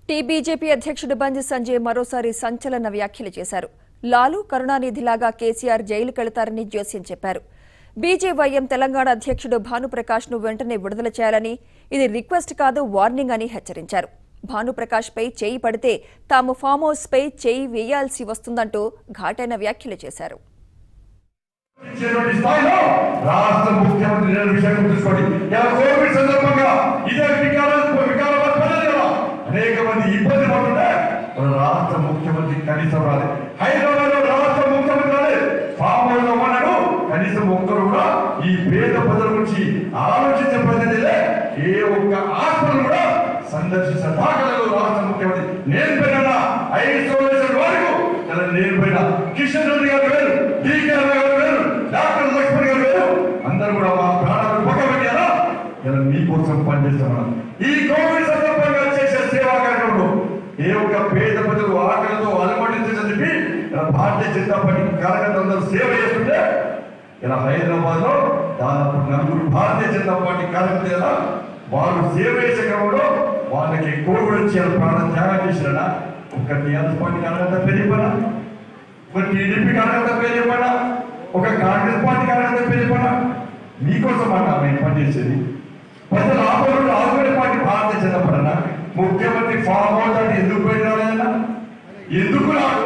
tea BJP అధ్యక్షుడు బండి సంజయ్ మరోసారి సంచలన వ్యాఖ్యలు చేశారు లాలు కరుణానిధిలాగా కేసీఆర్ జైలుకెళతారని జోస్యం చెప్పారు బీజేవైఎం తెలంగాణ అధ్యక్షుడు భానుప్రకాష్ ను వెంటనే విడుదల చేయాలని ఇది రిక్వెస్ట్ కాదు వార్నింగ్ అని హెచ్చరించారు భానుప్రకాష్ పై చేయి పడితే తాము ఫామ్ హౌస్ పై చేయి వేయాల్సి వస్తుందంటూ ఘాటైన వ్యాఖ్యలు చేశారు ఇచ్చేటువంటి స్థాయిలో రాష్ట్ర ముఖ్యమంత్రి నేను విషయం గుర్తుంచుకోండి ఇలా కోవిడ్ సందర్భంగా ఇదే వికారాబాద్ వికారాబాద్ ప్రజలు అనేక మంది ఇబ్బంది పడుతుంటే మన రాష్ట్ర ముఖ్యమంత్రి కనీసం రాలేదు హైదరాబాద్ లో రాష్ట్ర ముఖ్యమంత్రి రాలేదు ఫామ్ హౌస్ లో ఉన్నాడు కనీసం ఒక్కరు కూడా ఈ పేద ప్రజల గురించి ఆలోచించే ప్రజలే ఏ ఒక్క హాస్పిటల్ కూడా సందర్శించిన దాఖలలో రాష్ట్ర ముఖ్యమంత్రి నేను పోయినా ఐదు సంవత్సరాల వరకు ఇలా నేను పోయినా కిషన్ రెడ్డి గారు వేరు డీకే గారు వేరు డాక్టర్ లక్ష్మణ్ గారు వేరు అందరూ కూడా మా ప్రాణాలు పక్కబెట్టారా ఇలా మీకోసం పనిచేస్తున్నాం ఈ కోవిడ్ సందర్భంగా చేసే సేవా కార్యక్రమంలో ఏ ఒక్క పేద ప్రజలు ఆకలితో అలమటించని చెప్పి ఇలా భారతీయ జనతా పార్టీ కార్యకర్తలందరూ సేవ చేస్తుంటే ఇలా హైదరాబాద్ లో దాదాపు నలుగురు భారతీయ జనతా పార్టీ కార్యకర్తల వాళ్ళు సేవ చేసే క్రమంలో వాళ్ళకి కోవిడ్ వచ్చి వాళ్ళ ప్రాణం త్యాగం చేసినా ఒక టీఆర్ఎస్ పార్టీ కార్యకర్త పేరు చెప్పనా ఒక టీడీపీ కార్యకర్త పేరు చెప్పనా ఒక కాంగ్రెస్ పార్టీ కార్యకర్త పేరు చెప్పనా మీకోసం అన్నా మేము పనిచేసేది ప్రజలు ఆపరుడు already party Bharatiya Janata party అన్నా ముఖ్యమంత్రి ఫామ్ హౌస్ అంటే ఎందుకు పోయిన రాలేదన్నా ఎందుకు రాడు